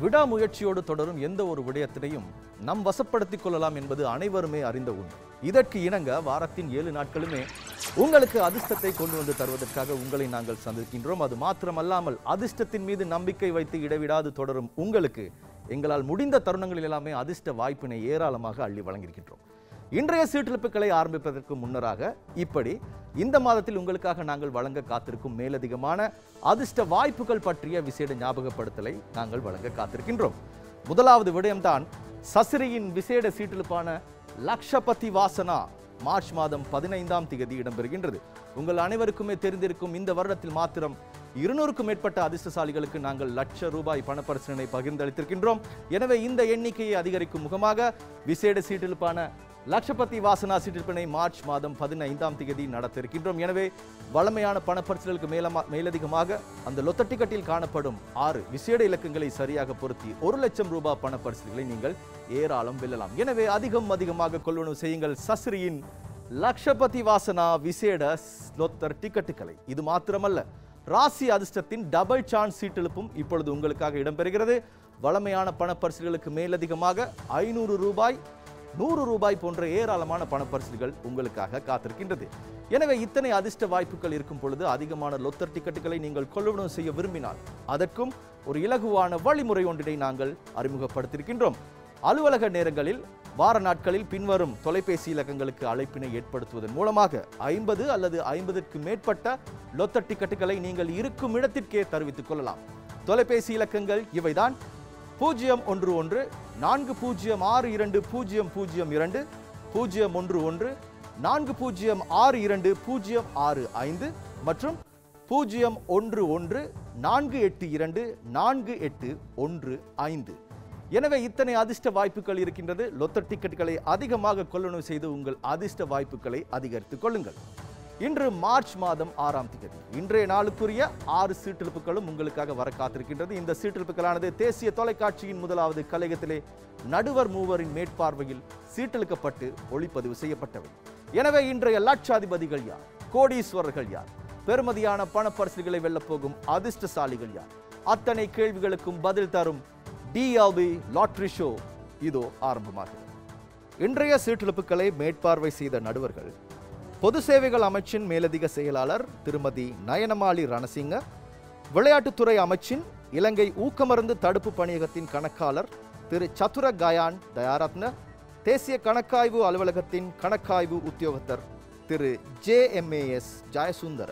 விடாமுயற்சியோடு தொடரும் எந்த ஒரு விடயத்தினையும் நம் வசப்படுத்திக் கொள்ளலாம் என்பது அனைவருமே அறிந்த உண்மை இதற்கு இணங்க வாரத்தின் ஏழு நாட்களுமே உங்களுக்கு அதிர்ஷ்டத்தை கொண்டு வந்து தருவதற்காக உங்களை நாங்கள் சந்திக்கின்றோம் அது மாத்திரமல்லாமல் அதிர்ஷ்டத்தின் மீது நம்பிக்கை வைத்து இடைவிடாது தொடரும் உங்களுக்கு எங்களால் முடிந்த தருணங்களில் எல்லாமே அதிர்ஷ்ட வாய்ப்பினை ஏராளமாக அள்ளி வழங்கியிருக்கின்றோம் இன்றைய சீட்டிழப்புகளை ஆரம்பிப்பதற்கு முன்னராக இப்படி இந்த மாதத்தில் உங்களுக்காக நாங்கள் வழங்க காத்திருக்கும் மேலதிகமான அதிர்ஷ்ட வாய்ப்புகள் பற்றிய விசேட ஞாபகப்படுத்தலை நாங்கள் வழங்க காத்திருக்கின்றோம் முதலாவது விடயம்தான் சசிரியின் விசேட சீட்டிழுப்பான லக்ஷபதி வாசனா மார்ச் மாதம் பதினைந்தாம் திகதி இடம்பெறுகின்றது உங்கள் அனைவருக்குமே தெரிந்திருக்கும் இந்த வருடத்தில் மாத்திரம் இருநூறுக்கும் மேற்பட்ட அதிர்ஷ்டசாலிகளுக்கு நாங்கள் லட்ச ரூபாய் பணப்பரிசனை பகிர்ந்தளித்திருக்கின்றோம் எனவே இந்த எண்ணிக்கையை அதிகரிக்கும் முகமாக விசேட சீட்டிழுப்பான லட்சபதி வாசனா சீட்டிருப்பினை மார்ச் மாதம் பதினைந்தாம் தேதி நடத்த இருக்கின்றோம் எனவே வளமையான பணப்பரிசல்களுக்கு மேலமா மேலதிகமாக அந்த லொத்த டிக்கெட்டில் காணப்படும் ஆறு விசேட இலக்கங்களை சரியாக பொருத்தி ஒரு லட்சம் ரூபாய் பணப்பரிசல்களை நீங்கள் ஏராளம் வெல்லலாம் எனவே அதிகம் அதிகமாக கொள்வனவு செய்யுங்கள் சஸ்ரியின் லக்ஷபதி வாசனா விசேட லொத்தர் டிக்கெட்டுகளை இது மாத்திரமல்ல ராசி அதிர்ஷ்டத்தின் டபுள் சான்ஸ் சீட்டெழுப்பும் இப்பொழுது உங்களுக்காக இடம்பெறுகிறது வளமையான பணப்பரிசுகளுக்கு மேலதிகமாக ஐநூறு ரூபாய் நூறு ரூபாய் போன்ற ஏராளமான பணப்பரிசுகள் உங்களுக்காக காத்திருக்கின்றது எனவே இத்தனை அதிர்ஷ்ட வாய்ப்புகள் இருக்கும் பொழுது அதிகமான லொத்தர் டிக்கெட்டுகளை நீங்கள் கொள்வனவு செய்ய விரும்பினால் அதற்கும் ஒரு இலகுவான வழிமுறை ஒன்றினை நாங்கள் அறிமுகப்படுத்தியிருக்கின்றோம் அலுவலக நேரங்களில் வார நாட்களில் பின்வரும் தொலைபேசி இலக்கங்களுக்கு அழைப்பினை ஏற்படுத்துவதன் மூலமாக ஐம்பது அல்லது ஐம்பதுக்கு மேற்பட்ட லொத்த டிக்கெட்டுகளை நீங்கள் இருக்கும் இடத்திற்கே தெரிவித்துக் கொள்ளலாம் தொலைபேசி இலக்கங்கள் இவைதான் பூஜ்ஜியம் ஒன்று ஒன்று நான்கு பூஜ்ஜியம் ஆறு இரண்டு பூஜ்ஜியம் பூஜ்ஜியம் இரண்டு பூஜ்ஜியம் ஒன்று ஒன்று நான்கு பூஜ்ஜியம் ஆறு இரண்டு பூஜ்ஜியம் ஆறு ஐந்து மற்றும் பூஜ்ஜியம் ஒன்று ஒன்று நான்கு எட்டு இரண்டு நான்கு எட்டு ஒன்று ஐந்து எனவே இத்தனை அதிர்ஷ்ட வாய்ப்புகள் இருக்கின்றது லொத்த டிக்கெட்டுகளை அதிகமாக கொள்ளணவு செய்து உங்கள் அதிர்ஷ்ட வாய்ப்புகளை அதிகரித்துக் கொள்ளுங்கள் இன்று மார்ச் மாதம் ஆறாம் தேதி இன்றைய நாளுக்குரிய ஆறு சீட்டெழுப்புகளும் உங்களுக்காக வர காத்திருக்கின்றது இந்த சீட்டெழுப்புகளானது தேசிய தொலைக்காட்சியின் முதலாவது கலையகத்திலே நடுவர் மூவரின் மேற்பார்வையில் சீட்டெழுக்கப்பட்டு ஒளிப்பதிவு செய்யப்பட்டவை எனவே இன்றைய லட்சாதிபதிகள் யார் கோடீஸ்வரர்கள் யார் பெருமதியான பணப்பரிசுகளை வெல்லப் போகும் அதிர்ஷ்டசாலிகள் யார் அத்தனை கேள்விகளுக்கும் பதில் தரும் டிஎல்பி லாட்ரி ஷோ இதோ ஆரம்பமாகிறது இன்றைய சீட்டெழுப்புகளை மேற்பார்வை செய்த நடுவர்கள் பொது சேவைகள் அமைச்சின் மேலதிக செயலாளர் திருமதி நயனமாலி ரணசிங்க விளையாட்டுத்துறை அமைச்சின் இலங்கை ஊக்கமருந்து தடுப்பு பணியகத்தின் கணக்காளர் திரு சதுர கயான் தயாரத்ன தேசிய கணக்காய்வு அலுவலகத்தின் கணக்காய்வு உத்தியோகத்தர் திரு ஜே எம்ஏஎஸ் ஜெயசுந்தர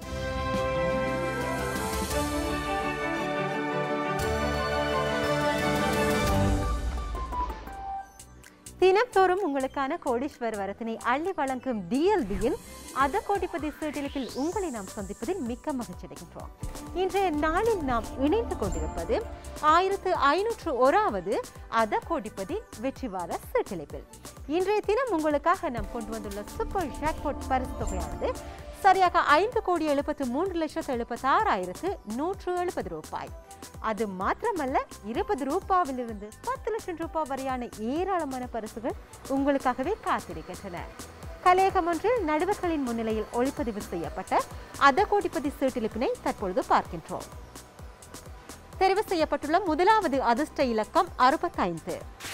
தினத்தோறும் உங்களுக்கான கோடீஸ்வர் வரத்தினை அள்ளி வழங்கும் டிஎல்பியின் அத கோடிப்பதி சீட்டிலிப்பில் உங்களை நாம் சந்திப்பதில் மிக்க மகிழ்ச்சி அடைகின்றோம் இன்றைய நாளில் நாம் இணைந்து கொண்டிருப்பது ஆயிரத்து ஐநூற்று ஓராவது அத கோடிப்பதி வெற்றி வார சீட்டிலிப்பில் இன்றைய தினம் உங்களுக்காக நாம் கொண்டு வந்துள்ள சூப்பர் ஜாக்பாட் பரிசு தொகையானது சரியாக ஐந்து கோடி எழுபத்து மூன்று லட்சத்து எழுபத்தாறாயிரத்து நூற்று எழுபது ரூபாய் அது மாத்திரமல்ல இருபது ரூபாவிலிருந்து பத்து லட்சம் ரூபாய் வரையான ஏராளமான பரிசுகள் உங்களுக்காகவே காத்திருக்கின்றன கலையகம் ஒன்றில் நடுவர்களின் முன்னிலையில் ஒளிப்பதிவு செய்யப்பட்ட அத கோடிப்பதி சீட்டிலிப்பினை தற்பொழுது பார்க்கின்றோம் தெரிவு செய்யப்பட்டுள்ள முதலாவது அதிர்ஷ்ட இலக்கம் அறுபத்தைந்து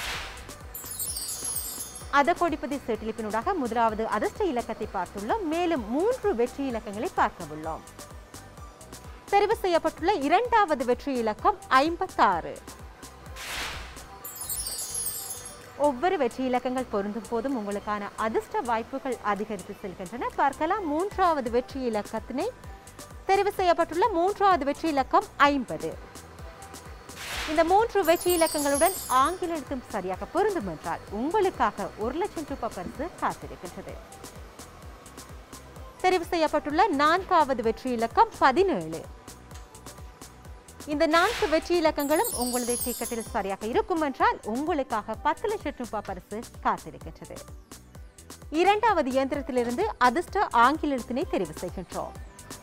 அத கோடிப்பதி சீட்டிலிப்பினூடாக முதலாவது அதிர்ஷ்ட இலக்கத்தை பார்த்துள்ளோம் மேலும் மூன்று வெற்றி இலக்கங்களை பார்க்க உள்ளோம் தெரிவு செய்யப்பட்டுள்ள இரண்டாவது வெற்றி இலக்கம் ஐம்பத்தாறு ஒவ்வொரு வெற்றி இலக்கங்கள் பொருந்தும் போதும் உங்களுக்கான அதிர்ஷ்ட வாய்ப்புகள் அதிகரித்து செல்கின்றன பார்க்கலாம் மூன்றாவது வெற்றி இலக்கத்தினை தெரிவு செய்யப்பட்டுள்ள மூன்றாவது வெற்றி இலக்கம் ஐம்பது இந்த மூன்று வெற்றி இலக்கங்களுடன் ஆங்கில எழுத்தும் சரியாக பொருந்தும் என்றால் உங்களுக்காக ஒரு லட்சம் ரூபாய் பரிசு காத்திருக்கின்றது தெரிவு செய்யப்பட்டுள்ள நான்காவது வெற்றி இலக்கம் பதினேழு இந்த நான்கு வெற்றி இலக்கங்களும் உங்களது டிக்கெட்டில் சரியாக இருக்கும் என்றால் உங்களுக்காக பத்து லட்சம் ரூபாய் பரிசு காத்திருக்கின்றது இரண்டாவது இயந்திரத்திலிருந்து அதிர்ஷ்ட ஆங்கில எழுத்தினை தெரிவு செய்கின்றோம்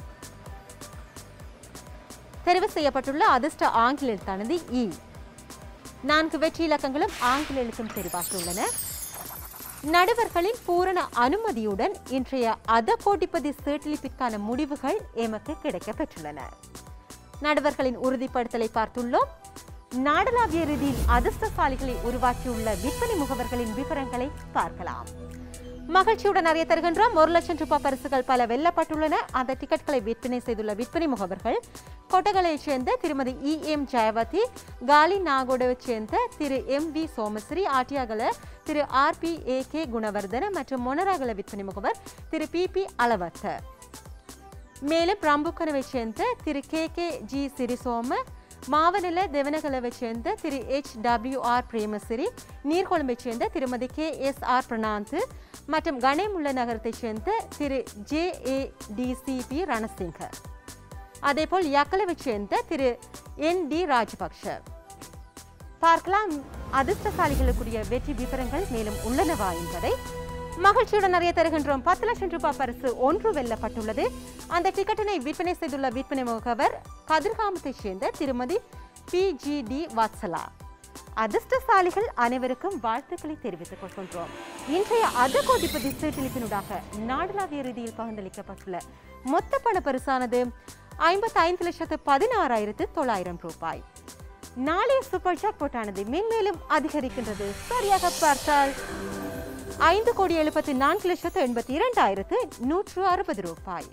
தெரிவு செய்யப்பட்டுள்ள அதிர்ஷ்ட ஆங்கில எழுத்தானது இ நான்கு வெற்றி இலக்கங்களும் ஆங்கில எழுத்தும் தெரிவாகியுள்ளன நடுவர்களின் பூரண அனுமதியுடன் இன்றைய அத கோடிப்பதி சீட்டளிப்பிற்கான முடிவுகள் எமக்கு கிடைக்கப் பெற்றுள்ளன நடுவர்களின் உறுதிப்படுத்தலை பார்த்துள்ளோம் நாடளாவிய ரீதியில் அதிர்ஷ்டசாலிகளை உருவாக்கியுள்ள விற்பனை முகவர்களின் விவரங்களை பார்க்கலாம் மகிழ்ச்சியுடன் அறிய தருகின்றோம் ஒரு லட்சம் ரூபாய் பரிசுகள் பல வெல்லப்பட்டுள்ளன அந்த டிக்கெட்களை விற்பனை செய்துள்ள விற்பனை முகவர்கள் கொட்டகலையைச் சேர்ந்த திருமதி இ எம் ஜெயவதி காலி நாகோடைச் சேர்ந்த திரு எம் வி சோமஸ்ரீ ஆட்டியாகல திரு R P A K Gunawardena மற்றும் மொனராகல விற்பனை முகவர் திரு பி பி அளவத்த மேலும் பிரம்புக்கனவை சேர்ந்த திரு K K G Sirisoma Mawanella தெவனகலவை சேர்ந்த திரு எச் டபிள்யூ ஆர் பிரேமசிறி நீர்கொழும்பை சேர்ந்த திருமதி கே எஸ் ஆர் பிரணாந்த் மற்றும் கணேமுள்ள நகரத்தைச் சேர்ந்த திரு ஜே ஏ டிசிபி ரணசிங்க அதேபோல் யக்கலவை சேர்ந்த திரு என் டி ராஜபக்ஷ பார்க்கலாம் அதிர்ஷ்டசாலிகளுக்குரிய வெற்றி விவரங்கள் மேலும் உள்ளனவா என்பதை மகிழ்ச்சியுடன் அறிய தருகின்றோம் பத்து லட்சம் ரூபாய் பரிசு ஒன்று வெல்லப்பட்டுள்ளது அந்த டிக்கெட்டினை விற்பனை செய்துள்ள விற்பனை முகவர் கதிர்காமத்தைச் சேர்ந்த திருமதி பி ஜி டி வாத்சலா அதிர்ஷ்டசாலிகள் அனைவருக்கும் வாழ்த்துக்களை தெரிவித்துக் கொள்கின்றோம் இன்றைய அதகோடிப்பதி சீட்டளிப்பினூடாக நாடளாவிய ரீதியில் பகிர்ந்தளிக்கப்பட்டுள்ள மொத்த பண பரிசானது ஐம்பத்தி ஐந்து லட்சத்து பதினாறாயிரத்து தொள்ளாயிரம் ரூபாய் நாளைய சூப்பர் ஜாக்பாட் ஆனது மென்மேலும் அதிகரிக்கின்றது சரியாக பார்த்தால் ஐந்து கோடி எழுபத்தி நான்கு லட்சத்து எண்பத்தி இரண்டாயிரத்து நூற்று அறுபது ரூபாய்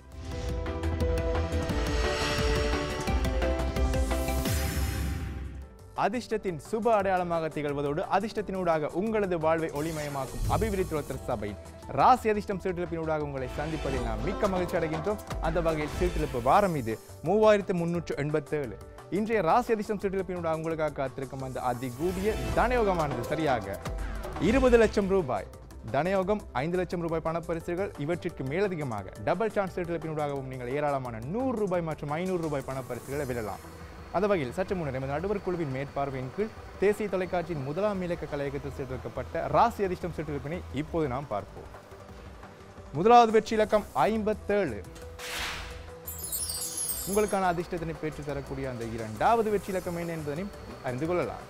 அதிர்ஷ்டத்தின் சுப அடையாளமாக திகழ்வதோடு அதிர்ஷ்டத்தினூடாக உங்களது வாழ்வை ஒளிமயமாக்கும் அபிவிருத்தி சபை ராசி அதிர்ஷ்டம் சீட்டிழப்பினூடாக உங்களை சந்திப்பதில் நாம் மிக்க மகிழ்ச்சி அடைகின்றோம் அந்த வகையில் சீட்டிழப்பு வாரம் இது மூவாயிரத்து முன்னூற்று எண்பத்தேழு இன்றைய ராசி அதிர்ஷ்டம் சீட்டிழப்பினூடாக உங்களுக்காக காத்திருக்கும் அந்த அதிகூடிய தனயோகமானது சரியாக இருபது லட்சம் ரூபாய் தனயோகம் ஐந்து லட்சம் ரூபாய் பணப்பரிசுகள் இவற்றிற்கு மேலதிகமாக டபுள் சான்ஸ் சீட்டிழப்பினூடாகவும் நீங்கள் ஏராளமான நூறு ரூபாய் மற்றும் ஐநூறு ரூபாய் பணப்பரிசுகளை வெல்லலாம் அந்த வகையில் சற்று முன்னர் எமது நடுவர் குழுவின் மேற்பார்வையின் கீழ் தேசிய தொலைக்காட்சியின் முதலாம் இலக்க கலையகத்தில் சீர்திருக்கப்பட்ட ராசி அதிர்ஷ்டம் சீர்திருப்பினை இப்போது நாம் பார்ப்போம் முதலாவது வெற்றி இலக்கம் ஐம்பத்தேழு உங்களுக்கான அதிர்ஷ்டத்தினை பெற்று தரக்கூடிய அந்த இரண்டாவது வெற்றி இலக்கம் என்ன என்பதனையும் அறிந்து கொள்ளலாம்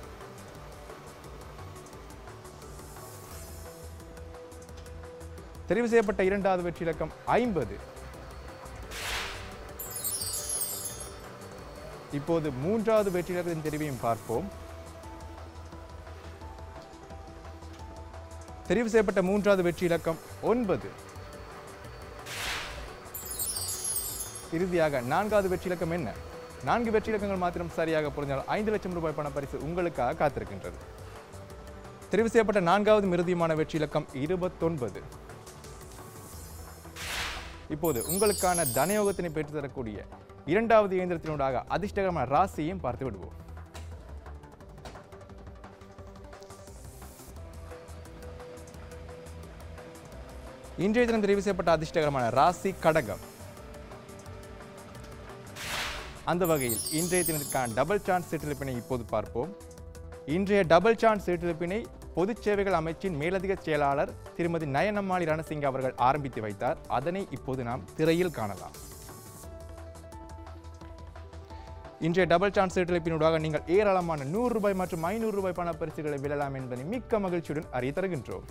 தெரிவு செய்யப்பட்ட இரண்டாவது வெற்றி இலக்கம் ஐம்பது இப்போது மூன்றாவது வெற்றி இலக்கத்தின் தெரிவையும் பார்ப்போம் தெரிவு செய்யப்பட்ட மூன்றாவது வெற்றி இலக்கம் ஒன்பது இறுதியாக நான்காவது வெற்றி இலக்கம் என்ன நான்கு வெற்றி இலக்கங்கள் மாத்திரம் சரியாக பொருந்தால் ஐந்து லட்சம் ரூபாய் பண பரிசு உங்களுக்காக காத்திருக்கின்றது தெரிவு செய்யப்பட்ட நான்காவது மிருதியமான வெற்றி இலக்கம் இருபத்தொன்பது இப்போது உங்களுக்கான தனயோகத்தினை பெற்று தரக்கூடிய இரண்டாவது இயந்திரத்தினூடாக அதிர்ஷ்டகரமான ராசியையும் பார்த்து விடுவோம் இன்றைய தினம் தெரிவு செய்யப்பட்ட அதிர்ஷ்டகரமான ராசி கடகம் அந்த வகையில் இன்றைய தினத்திற்கான டபுள் சான்ஸ் சீட்டிழப்பினை இப்போது பார்ப்போம் இன்றைய டபுள் சான்ஸ் சீட்டிழப்பினை பொதுச் சேவைகள் அமைச்சின் மேலதிக செயலாளர் திருமதி நயனம்மாளி ரணசிங்க அவர்கள் ஆரம்பித்து வைத்தார் அதனை இப்போது நாம் திரையில் காணலாம் இன்றைய டபுள் சான்ஸ் சீட்டிழப்பினூடாக நீங்கள் ஏராளமான நூறு ரூபாய் மற்றும் ஐநூறு ரூபாய் பண பரிசுகளை வெல்லலாம் என்பதை மிக்க மகிழ்ச்சியுடன் அறிய தருகின்றோம்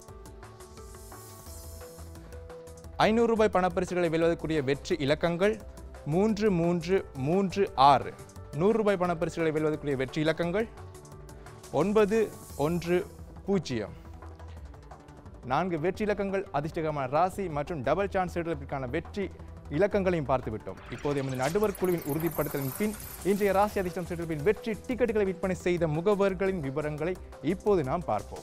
ஐநூறு ரூபாய் பணப்பரிசுகளை வெல்வதற்குரிய வெற்றி இலக்கங்கள் மூன்று மூன்று மூன்று ஆறு நூறு ரூபாய் பணப்பரிசுகளை வெல்வதற்குரிய வெற்றி இலக்கங்கள் ஒன்பது ஒன்று பூஜ்ஜியம் நான்கு வெற்றி இலக்கங்கள் அதிர்ஷ்டகரமான ராசி மற்றும் டபுள் சான்ஸ் சீட்டிழப்பிற்கான வெற்றி இலக்கங்களையும் பார்த்து விட்டோம் இப்போது எமது நடுவர் குழுவின் உறுதிப்படுத்தலின் பின் இன்றைய ராசி அதிர்ஷ்டம் சீட்டிழப்பின் வெற்றி டிக்கெட்டுகளை விற்பனை செய்த முகவர்களின் விவரங்களை இப்போது நாம் பார்ப்போம்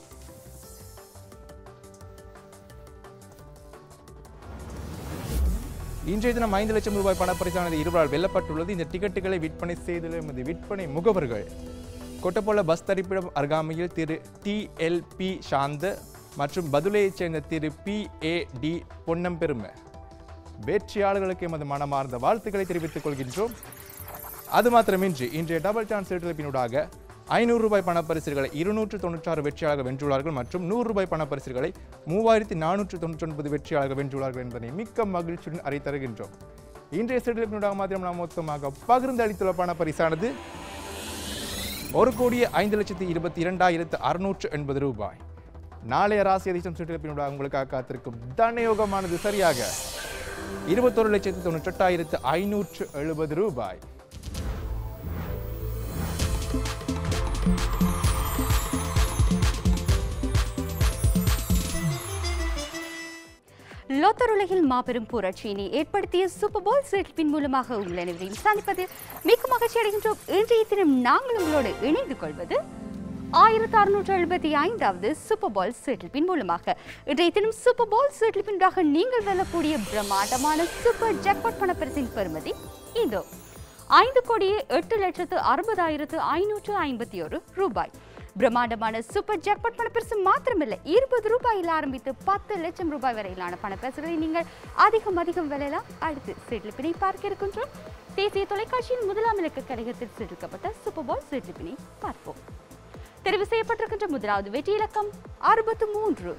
இன்றைய தினம் ஐந்து லட்சம் ரூபாய் பணப்பரிசானது இருவரால் வெல்லப்பட்டுள்ளது இந்த டிக்கெட்டுகளை விற்பனை செய்துள்ள எமது விற்பனை முகவர்கள் கொட்டப்போல பஸ் தரிப்பிடம் அருகாமையில் திரு டி எல் பி சாந்த மற்றும் பதுளையைச் சேர்ந்த திரு பி ஏ டி பொன்னம்பெருமை வெற்றியாளர்களுக்கு எமது மனமார்ந்த வாழ்த்துக்களை தெரிவித்துக் கொள்கின்றோம் அது மாத்திரமின்றி இன்றைய டபுள் சான்ஸ் சீட்டிழப்பினூடாக ஐநூறு ரூபாய் பணப்பரிசுகளை இருநூற்று தொண்ணூற்றாறு வெற்றியாளர்கள் வென்றுள்ளார்கள் மற்றும் நூறு ரூபாய் பணப்பரிசுகளை மூவாயிரத்தி நானூற்று தொண்ணூற்றி ஒன்பது வெற்றியாளர்கள் வென்றுள்ளார்கள் என்பதை மிக்க மகிழ்ச்சியுடன் அறித்தருகின்றோம் இன்றைய சீட்டிழப்பினூடாக மாத்திரம் நாம் மொத்தமாக பகிர்ந்து அளித்துள்ள பணப்பரிசானது ஒரு கோடியே ஐந்து லட்சத்தி இருபத்தி இரண்டாயிரத்து அறுநூற்று எண்பது ரூபாய் நாளைய ராசி அதிர்ஷ்டம் சுற்றிருப்பினூடாக உங்களுக்காக காத்திருக்கும் தனயோகமானது சரியாக இருபத்தொரு லட்சத்து தொண்ணூற்றி எட்டாயிரத்து ஐநூற்று எழுபது ரூபாய் லோத்தர் உலகில் மாபெரும் புரட்சியினை ஏற்படுத்திய சூப்பர் பால் சிறப்பின் மூலமாக உங்கள் அனைவரையும் சந்திப்பதில் மிக்க மகிழ்ச்சி அடைகின்றோம் இன்றைய தினம் நாங்கள் உங்களோடு இணைந்து கொள்வது ஆயிரத்தி அறுநூற்று எழுபத்தி ஐந்தாவது சூப்பர் பால் சிறப்பின் மூலமாக இன்றைய தினம் சூப்பர் பால் சிறப்பின்றாக நீங்கள் வெல்லக்கூடிய பிரம்மாண்டமான சூப்பர் ஜாக்பாட் பணப்பரிசின் பெறுமதி இதோ ஐந்து கோடியே எட்டு லட்சத்து அறுபதாயிரத்து ஐநூற்று ஐம்பத்தி ஒரு ரூபாய் பிரம்மாண்டமான சூப்பர் ஜாக்பாட் பணப்பரிசு மாத்திரமில்லை இருபது ரூபாயில் ஆரம்பித்து பத்து லட்சம் ரூபாய் வரையிலான பணப்பரிசுகளை நீங்கள் அதிகம் அதிகம் வெல்லலாம் அடுத்து சிட்லிப்பினை பார்க்க இருக்கின்றோம் தேசிய தொலைக்காட்சியின் முதலாம் இலக்க கழகத்தில் சிறுக்கப்பட்ட சூப்பர் பால் சிட்லிப்பினை பார்ப்போம் தெரிவு செய்யப்பட்டிருக்கின்ற முதலாவது வெற்றி இலக்கம் அறுபத்து மூன்று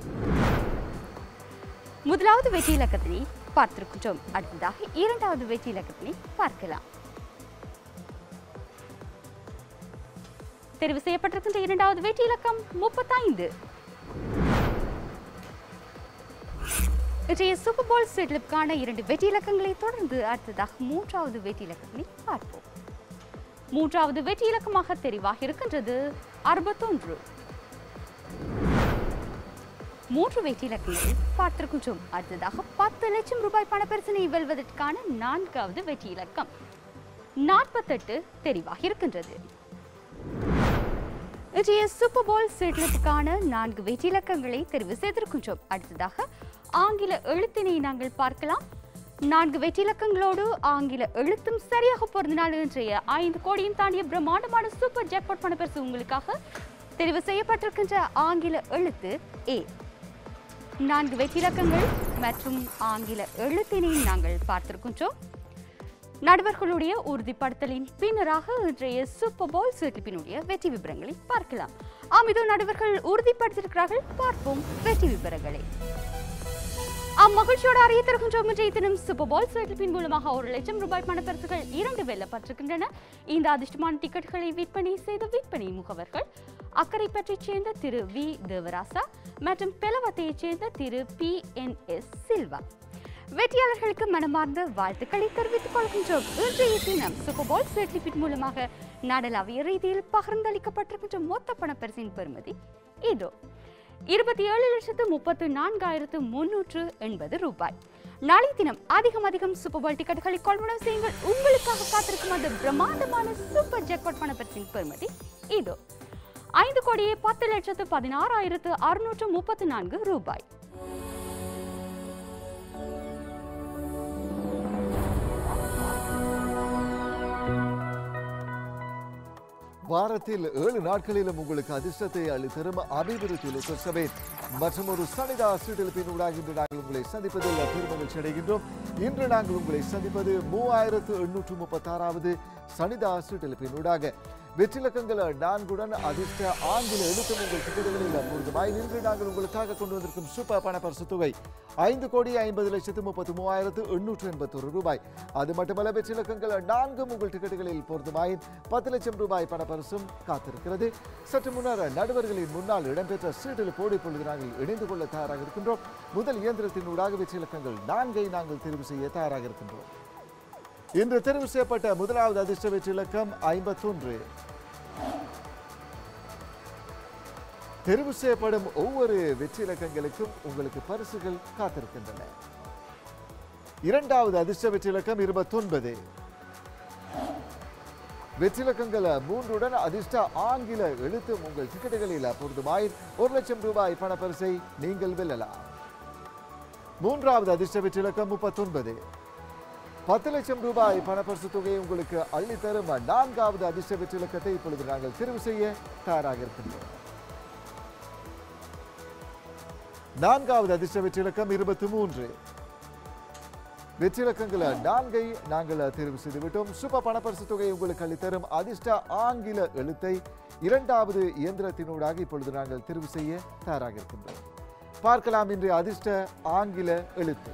முதலாவது வெற்றி இலக்கத்தினை பார்த்திருக்கின்றோம் அடுத்ததாக இரண்டாவது வெற்றி இலக்கத்தினை பார்க்கலாம் தெரிவு செய்யப்பட்டிருக்கின்ற இரண்டாவது வெற்றி இலக்கம் முப்பத்தைந்து இன்றைய சூப்பர் பால் செட்லிப்கான இரண்டு வெற்றி இலக்கங்களை தொடர்ந்து அடுத்ததாக மூன்றாவது வெற்றி இலக்கத்தினை பார்ப்போம் மூன்றாவது வெற்றி இலக்கமாக தெரிவாக இருக்கின்றது அறுபத்தொன்று மூன்று வெற்றி இலக்கங்களை பார்த்திருக்கின்றோம் அடுத்ததாக பத்து லட்சம் ரூபாய் பணப்பரிசனை வெல்வதற்கான நான்காவது வெற்றி இலக்கம் நாற்பத்தெட்டு தெரிவாக இருக்கின்றது இன்றைய சூப்பர் பால் செட்லத்துக்கான நான்கு வெற்றி இலக்கங்களை தெரிவு செய்திருக்கின்றோம் அடுத்ததாக ஆங்கில எழுத்தினை நாங்கள் பார்க்கலாம் நான்கு வெற்றி இலக்கங்களோடு ஆங்கில எழுத்தும் சரியாக பொருந்தினால் இன்றைய ஐந்து கோடியும் தாண்டிய பிரம்மாண்டமான சூப்பர் ஜாக்பாட் பணப்பரிசு உங்களுக்காக தெரிவு செய்யப்பட்டிருக்கின்ற ஆங்கில எழுத்து ஏ நான்கு வெற்றி இலக்கங்கள் மற்றும் ஆங்கில எழுத்தினை நாங்கள் பார்த்திருக்கின்றோம் நடுவர்களுடைய உறுதிப்படுத்தலின் பின்னராக இன்றைய சூப்பர் பால் சிறப்பினுடைய வெற்றி விவரங்களை பார்க்கலாம் ஆம் இதோ நடுவர்கள் உறுதிப்படுத்தியிருக்கிறார்கள் பார்ப்போம் வெற்றி விவரங்களை அம்மகிழ்ச்சியோடு அறிய தருகின்றோம் இன்றைய தினம் சூப்பர் பால் சிறப்பின் மூலமாக ஒரு லட்சம் ரூபாய் பணப்பரிசுகள் இரண்டு வெல்லப்பட்டிருக்கின்றன இந்த அதிர்ஷ்டமான டிக்கெட்டுகளை விற்பனை செய்த விற்பனை முகவர்கள் அக்கறை பற்றிச் சேர்ந்த திரு வி தேவராசா மற்றும் பெலவத்தையைச் சேர்ந்த திரு பி என் எஸ் சில்வா வெற்றியாளர்களுக்கு மனமார்ந்த வாழ்த்துக்களை தெரிவித்துக் கொள்கின்றோம் இன்றைய தினம் சூப்பர் பால் சர்டிபிகேட் மூலமாக நாடளாவிய ரீதியில் பகிர்ந்தளிக்கப்பட்டிருக்கின்ற மொத்த பணப்பரிசின் பெறுமதி இதோ இருபத்தி ஏழு லட்சத்து முப்பத்து நான்காயிரத்து முன்னூற்று எண்பது ரூபாய் நாளை தினம் அதிகம் அதிகம் சூப்பர் பால் டிக்கெட்டுகளை கொள்வனம் செய்யுங்கள் உங்களுக்காக காத்திருக்கும் அந்த பிரம்மாண்டமான சூப்பர் ஜாக்பாட் பணப்பரிசின் பெறுமதி இதோ ஐந்து கோடியே பத்து லட்சத்து பதினாறாயிரத்து அறுநூற்று முப்பத்து நான்கு ரூபாய் வாரத்தில் ஏழு நாட்களிலும் உங்களுக்கு அதிர்ஷ்டத்தை அளித்தரும் அபிவிருத்தி லுக்கர் சபை மற்றும் ஒரு சனிதா சீட்டெழுப்பின் ஊடாக இன்று நாங்கள் உங்களை சந்திப்பதில் பெருமகிழ்ச்சி அடைகின்றோம் இன்று நாங்கள் உங்களை சந்திப்பது மூவாயிரத்து எண்ணூற்று முப்பத்தாறாவது சனிதா சீட்டெழுப்பின் ஊடாக வெற்றிலக்கங்கள் நான்குடன் அதிர்ஷ்ட ஆங்கில எழுத்தும் உங்கள் டிக்கெட்டுகளில் முழுதுமாய் நின்று நாங்கள் உங்களுக்காக கொண்டு வந்திருக்கும் சூப்பர் பணப்பரிசு தொகை ஐந்து கோடி ஐம்பது லட்சத்து முப்பத்து மூவாயிரத்து எண்ணூற்று எண்பத்தொரு ரூபாய் அது மட்டுமல்ல வெற்றிலக்கங்கள் நான்கும் உங்கள் டிக்கெட்டுகளில் பொருத்தமாயின் பத்து லட்சம் ரூபாய் பணப்பரிசும் காத்திருக்கிறது சற்று முன்னர் நடுவர்களின் முன்னால் இடம்பெற்ற சீட்டில் போடி பொழுது நாங்கள் இணைந்து கொள்ள தயாராக இருக்கின்றோம் முதல் இயந்திரத்தின் ஊடாக வெற்றிலக்கங்கள் நான்கை நாங்கள் தெரிவு செய்ய தயாராக இருக்கின்றோம் இன்று தெரிவு செய்யப்பட்ட முதலாவது அதிர்ஷ்ட வெற்றி இலக்கம் ஐம்பத்தொன்று தெரிவு செய்யப்படும் ஒவ்வொரு வெற்றி இலக்கங்களுக்கும் உங்களுக்கு பரிசுகள் காத்திருக்கின்றன இரண்டாவது அதிர்ஷ்ட வெற்றி இலக்கம் இருபத்தொன்பது வெற்றிலக்கங்கள் மூன்றுடன் அதிர்ஷ்ட ஆங்கில எழுத்து உங்கள் டிக்கெட்டுகளில் பொருந்துமாய் ஒரு லட்சம் ரூபாய் பணப்பரிசை நீங்கள் வெல்லலாம் மூன்றாவது அதிர்ஷ்ட வெற்றிலக்கம் முப்பத்தொன்பது பத்து லட்சம் ரூபாய் பணப்பரிசு தொகையை உங்களுக்கு அள்ளித்தரும் நான்காவது அதிர்ஷ்ட வெற்றிலக்கத்தை இப்பொழுது நாங்கள் தெரிவு செய்ய தயாராக இருக்கின்றோம் நான்காவது அதிர்ஷ்ட வெற்றிலக்கம் இருபத்தி மூன்று வெற்றிலக்கங்கள் நான்கை நாங்கள் தெரிவு செய்து விட்டோம் சூப்பர் பணப்பரிசு தொகையை உங்களுக்கு அளித்தரும் அதிர்ஷ்ட ஆங்கில எழுத்தை இரண்டாவது இயந்திரத்தினூடாக இப்பொழுது நாங்கள் தெரிவு செய்ய தயாராக இருக்கின்றோம் பார்க்கலாம் இன்றைய அதிர்ஷ்ட ஆங்கில எழுத்து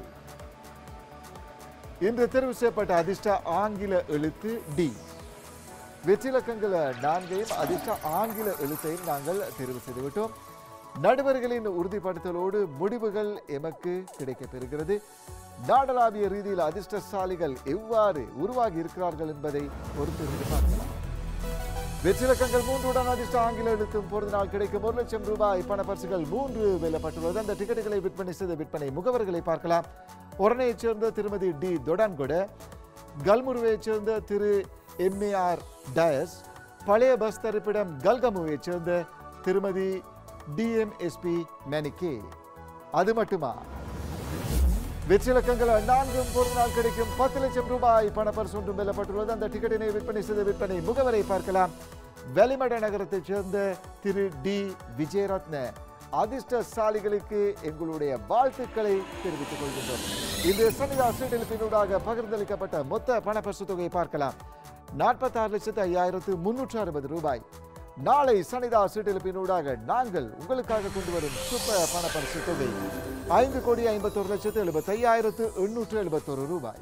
இன்று தெரிவு செய்யப்பட்ட அதிர்ஷ்ட ஆங்கில எழுத்து டி வெற்றிலக்கங்கள் நான்கையும் அதிர்ஷ்ட ஆங்கில எழுத்தையும் நாங்கள் தெரிவு செய்துவிட்டோம் நடுவர்களின் உறுதிப்படுத்தலோடு முடிவுகள் எமக்கு கிடைக்கப் பெறுகிறது நாடளாவிய ரீதியில் அதிர்ஷ்டசாலிகள் எவ்வாறு உருவாகி இருக்கிறார்கள் என்பதை பொறுத்திருந்து பார்க்கலாம் வெற்றிலக்கங்கள் மூன்றுடன் அதிர்ஷ்ட ஆங்கில எழுத்தும் பொருந்த நாள் கிடைக்கும் ஒரு லட்சம் ரூபாய் பணப்பரிசுகள் மூன்று வெல்லப்பட்டுள்ளது அந்த டிக்கெட்டுகளை விற்பனை செய்த விற்பனை முகவர்களை பார்க்கலாம் ஒரனையைச் சேர்ந்த திருமதி டி தொடான்கொட கல்முருவைச் சேர்ந்த திரு எம்ஏஆர் டயஸ் பழைய பஸ் தரிப்பிடம் கல்கமுவைச் சேர்ந்த திருமதி டிஎம்எஸ்பி மேனிகே அது மட்டுமா வெற்றிலக்கங்கள் நான்கும் ஒரு நாள் கிடைக்கும் பத்து லட்சம் ரூபாய் பணப்பரிசு ஒன்றும் வெல்லப்பட்டுள்ளது அந்த டிக்கெட்டினை விற்பனை செய்த விற்பனை முகவரை பார்க்கலாம் வெளிமட நகரத்தைச் சேர்ந்த திரு டி விஜயரத்ன அதிர்ஷ்டசாலிகளுக்கு எங்களுடைய வாழ்த்துக்களை தெரிவித்துக் கொள்கின்றோம் இந்த சனிதா சீட்டெழுப்பினூடாக பகிர்ந்தளிக்கப்பட்ட மொத்த பணப்பரிசு தொகையை பார்க்கலாம் நாற்பத்தாறு லட்சத்து ஐயாயிரத்து முன்னூற்று அறுபது ரூபாய் நாளை சனிதா சீட்டெழுப்பினூடாக நாங்கள் உங்களுக்காக கொண்டு வரும் சூப்பர் பணப்பரிசு தொகை ஐந்து கோடி ஐம்பத்தொரு லட்சத்து எழுபத்தி ஐயாயிரத்து எண்ணூற்று எழுபத்தொரு ரூபாய்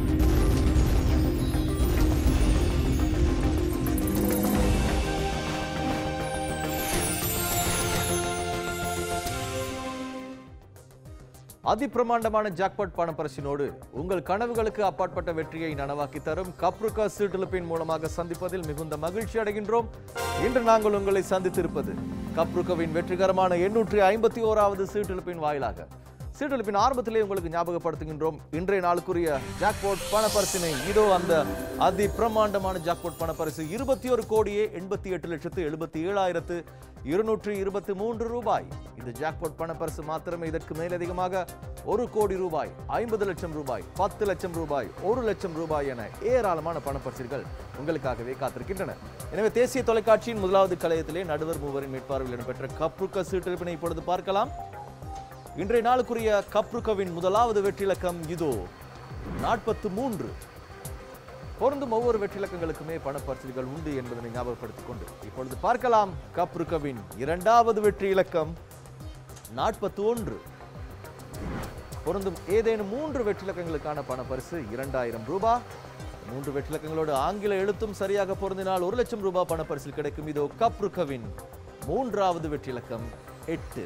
அதிபிரமாண்டமான ஜாக்பாட் பணப்பரிசினோடு உங்கள் கனவுகளுக்கு அப்பாற்பட்ட வெற்றியை நனவாக்கி தரும் கப்ருக்கா சீட்டிழப்பின் மூலமாக சந்திப்பதில் மிகுந்த மகிழ்ச்சி அடைகின்றோம் இன்று நாங்கள் உங்களை சந்தித்திருப்பது கப்ருக்கவின் வெற்றிகரமான எண்ணூற்றி ஐம்பத்தி ஓராவது சீட்டிழப்பின் வாயிலாக சீட்டெழுப்பின் ஆரம்பத்திலே உங்களுக்கு ஞாபகப்படுத்துகின்றோம் இன்றைய நாளுக்குரிய ஜாக்பாட் பணப்பரிசினை இதோ அந்த அதி பிரம்மாண்டமான ஜாக்பாட் பணப்பரிசு இருபத்தி ஒரு கோடியே எண்பத்தி எட்டு லட்சத்து எழுபத்தி ஏழாயிரத்து இருநூற்றி இருபத்தி மூன்று ரூபாய் இந்த ஜாக்பாட் பணப்பரிசு மாத்திரமே இதற்கு மேலதிகமாக ஒரு கோடி ரூபாய் ஐம்பது லட்சம் ரூபாய் பத்து லட்சம் ரூபாய் ஒரு லட்சம் ரூபாய் என ஏராளமான பணப்பரிசுகள் உங்களுக்காகவே காத்திருக்கின்றன எனவே தேசிய தொலைக்காட்சியின் முதலாவது கலையத்திலே நடுவர் மூவரின் மேற்பார்வையில் இடம்பெற்ற கப்ருக்க சீட்டெழுப்பினை இப்பொழுது பார்க்கலாம் இன்றைய நாளுக்குரிய கப்ருக்கவின் முதலாவது வெற்றிலக்கம் இதோ நாற்பத்து மூன்று பொருந்தும் ஒவ்வொரு வெற்றிலக்கங்களுக்குமே பணப்பரிசுகள் உண்டு என்பதனை ஞாபகப்படுத்திக் கொண்டு இப்பொழுது பார்க்கலாம் கப்ருக்கவின் இரண்டாவது வெற்றி இலக்கம் நாற்பத்தி ஒன்று பொருந்தும் ஏதேனும் மூன்று வெற்றிலக்கங்களுக்கான பணப்பரிசு இரண்டாயிரம் ரூபாய் மூன்று வெற்றிலக்கங்களோடு ஆங்கில எழுத்தும் சரியாக பொருந்தினால் ஒரு லட்சம் ரூபாய் பணப்பரிசில் கிடைக்கும் இதோ கப்ருக்கவின் மூன்றாவது வெற்றிலக்கம் எட்டு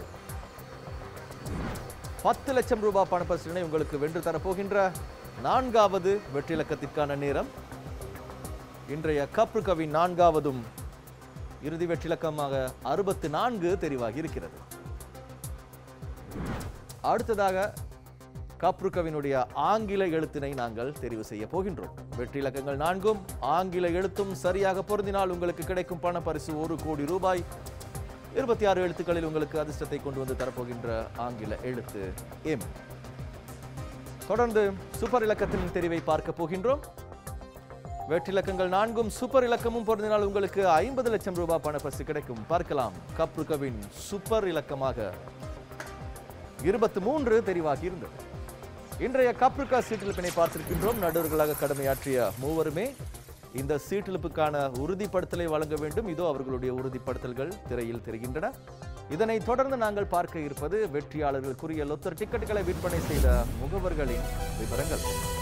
பத்து லட்சம் ரூபாய் பணப்பரிசினை உங்களுக்கு வென்று தரப்போகின்ற நான்காவது வெற்றிலக்கத்திற்கான நேரம் இன்றைய கப்ருக்கவின் நான்காவதும் இறுதி வெற்றிலக்கமாக அறுபத்து நான்கு தெரிவாகி இருக்கிறது அடுத்ததாக கப்ருக்கவினுடைய ஆங்கில எழுத்தினை நாங்கள் தெரிவு செய்ய போகின்றோம் வெற்றி இலக்கங்கள் நான்கும் ஆங்கில எழுத்தும் சரியாக பொருந்தினால் உங்களுக்கு கிடைக்கும் பண பரிசு ஒரு கோடி ரூபாய் இருபத்தி ஆறு எழுத்துக்களில் உங்களுக்கு அதிர்ஷ்டத்தை கொண்டு வந்து தரப்போகின்ற ஆங்கில எழுத்து எம் தொடர்ந்து சூப்பர் இலக்கத்தின் தெரிவை பார்க்க போகின்றோம் வெற்றிலக்கங்கள் நான்கும் சூப்பர் இலக்கமும் பொருந்தினால் உங்களுக்கு ஐம்பது லட்சம் ரூபாய் பணப்பரிசு கிடைக்கும் பார்க்கலாம் கப்ருக்கவின் சூப்பர் இலக்கமாக இருபத்தி மூன்று தெரிவாகி இருந்தது இன்றைய கப்ருக்கா சீட்டிழப்பினை பார்த்திருக்கின்றோம் நடுவர்களாக கடமையாற்றிய மூவருமே இந்த சீட்டிழப்புக்கான உறுதிப்படுத்தலை வழங்க வேண்டும் இதோ அவர்களுடைய உறுதிப்படுத்தல்கள் திரையில் தெரிகின்றன இதனைத் தொடர்ந்து நாங்கள் பார்க்க இருப்பது வெற்றியாளர்களுக்குரிய லொத்தர் டிக்கெட்டுகளை விற்பனை செய்த முகவர்களின் விவரங்கள்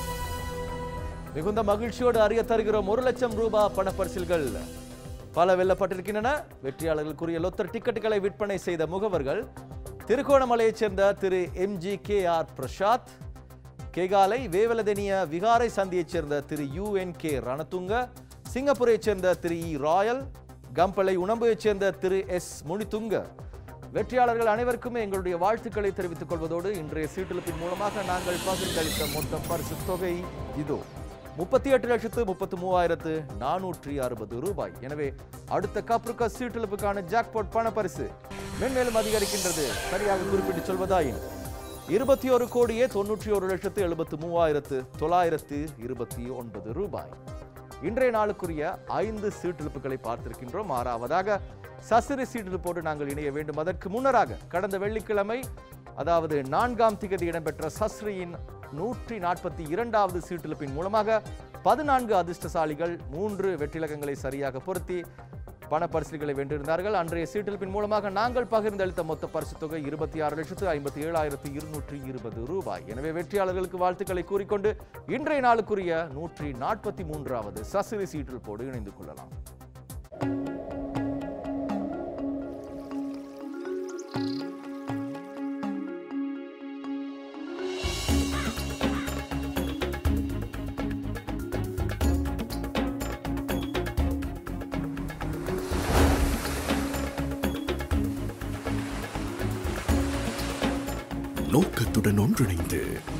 மிகுந்த மகிழ்ச்சியோடு அறிய தருகிறோம் ஒரு லட்சம் ரூபாய் பணப்பரிசில்கள் பல வெல்லப்பட்டிருக்கின்றன வெற்றியாளர்களுக்குரிய லொத்தர் டிக்கெட்டுகளை விற்பனை செய்த முகவர்கள் திருகோணமலையைச் சேர்ந்த Thiru M G K R Prasad Kegalle Wewaladeniya விகாரை சந்தியைச் சேர்ந்த திரு யுஎன் கே ரணதுங்க சிங்கப்பூரைச் சேர்ந்த திரு இ ராயல் கம்பளை உணம்பைச் சேர்ந்த திரு எஸ் முனிதுங்க வெற்றியாளர்கள் அனைவருக்குமே எங்களுடைய வாழ்த்துக்களை தெரிவித்துக் கொள்வதோடு இன்றைய சீட்டிழப்பின் மூலமாக நாங்கள் பகிர்ந்தளித்த மொத்த பரிசு தொகை இதோ முப்பத்தி எட்டு லட்சத்து முப்பத்து மூவாயிரத்து நானூற்றி அறுபது ரூபாய் எனவே அடுத்த கப்ருக்கா சீட்டிழப்புக்கான ஜாக்பாட் பண பரிசு மென்மேலும் அதிகரிக்கின்றது சரியாக குறிப்பிட்டு சொல்வதாயின் இருபத்தி ஒரு கோடியே தொன்னூற்றி ஒரு லட்சத்து எழுபத்து மூவாயிரத்து தொள்ளாயிரத்து இருபத்தி ஒன்பது ரூபாய் இன்றைய நாளுக்குரிய ஐந்து சீட்டிழப்புகளை பார்த்திருக்கின்றோம் ஆறாவதாக சசிரி சீட்டிழப்போடு நாங்கள் இணைய வேண்டும் அதற்கு முன்னராக கடந்த வெள்ளிக்கிழமை அதாவது நான்காம் திகதி இடம்பெற்ற சஸ்ரியின் நூற்றி நாற்பத்தி இரண்டாவது சீட்டிழப்பின் மூலமாக பதினான்கு அதிர்ஷ்டசாலிகள் மூன்று வெற்றிலக்கங்களை சரியாக பொருத்தி பண பரிசுகளை வென்றிருந்தார்கள் அன்றைய சீட்டிழப்பின் மூலமாக நாங்கள் பகிர்ந்தளித்த மொத்த பரிசு தொகை இருபத்தி ஆறு லட்சத்து ஐம்பத்தி ஏழாயிரத்து இருநூற்றி இருபது ரூபாய் எனவே வெற்றியாளர்களுக்கு வாழ்த்துக்களை கூறிக்கொண்டு இன்றைய நாளுக்குரிய நூற்றி நாற்பத்தி மூன்றாவது சசிரி சீட்டிழப்போடு இணைந்து கொள்ளலாம் நோக்கத்துடன் ஒன்றிணைந்து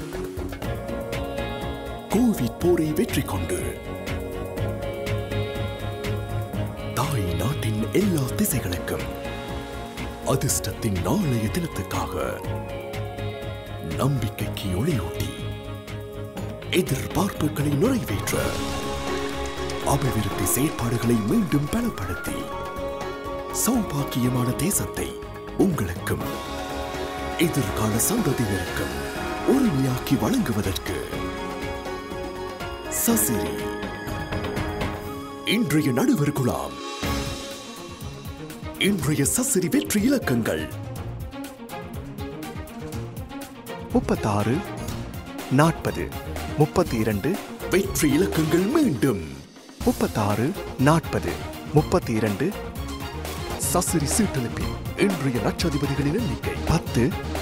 கோவிட் போரை வெற்றி கொண்டு தாய் நாட்டின் எல்லா திசைகளுக்கும் அதிர்ஷ்டத்தின் நாளைய தினத்துக்காக நம்பிக்கைக்கு ஒளியூட்டி எதிர்பார்ப்புகளை நிறைவேற்ற அபிவிருத்தி செயற்பாடுகளை மீண்டும் பலப்படுத்தி சௌபாக்கியமான தேசத்தை உங்களுக்கும் எதிர்கால சந்ததியினருக்கும் உரிமையாக்கி வழங்குவதற்கு சசிரி இன்றைய நடுவர் குழாம் இன்றைய சசிரி வெற்றி இலக்கங்கள் முப்பத்தாறு நாற்பது முப்பத்தி இரண்டு வெற்றி இலக்கங்கள் மீண்டும் முப்பத்தாறு நாற்பது முப்பத்தி இரண்டு சசிரி சீட்டெழுப்பின் இன்றைய லட்சாதிபதிகளின் எண்ணிக்கை பத்து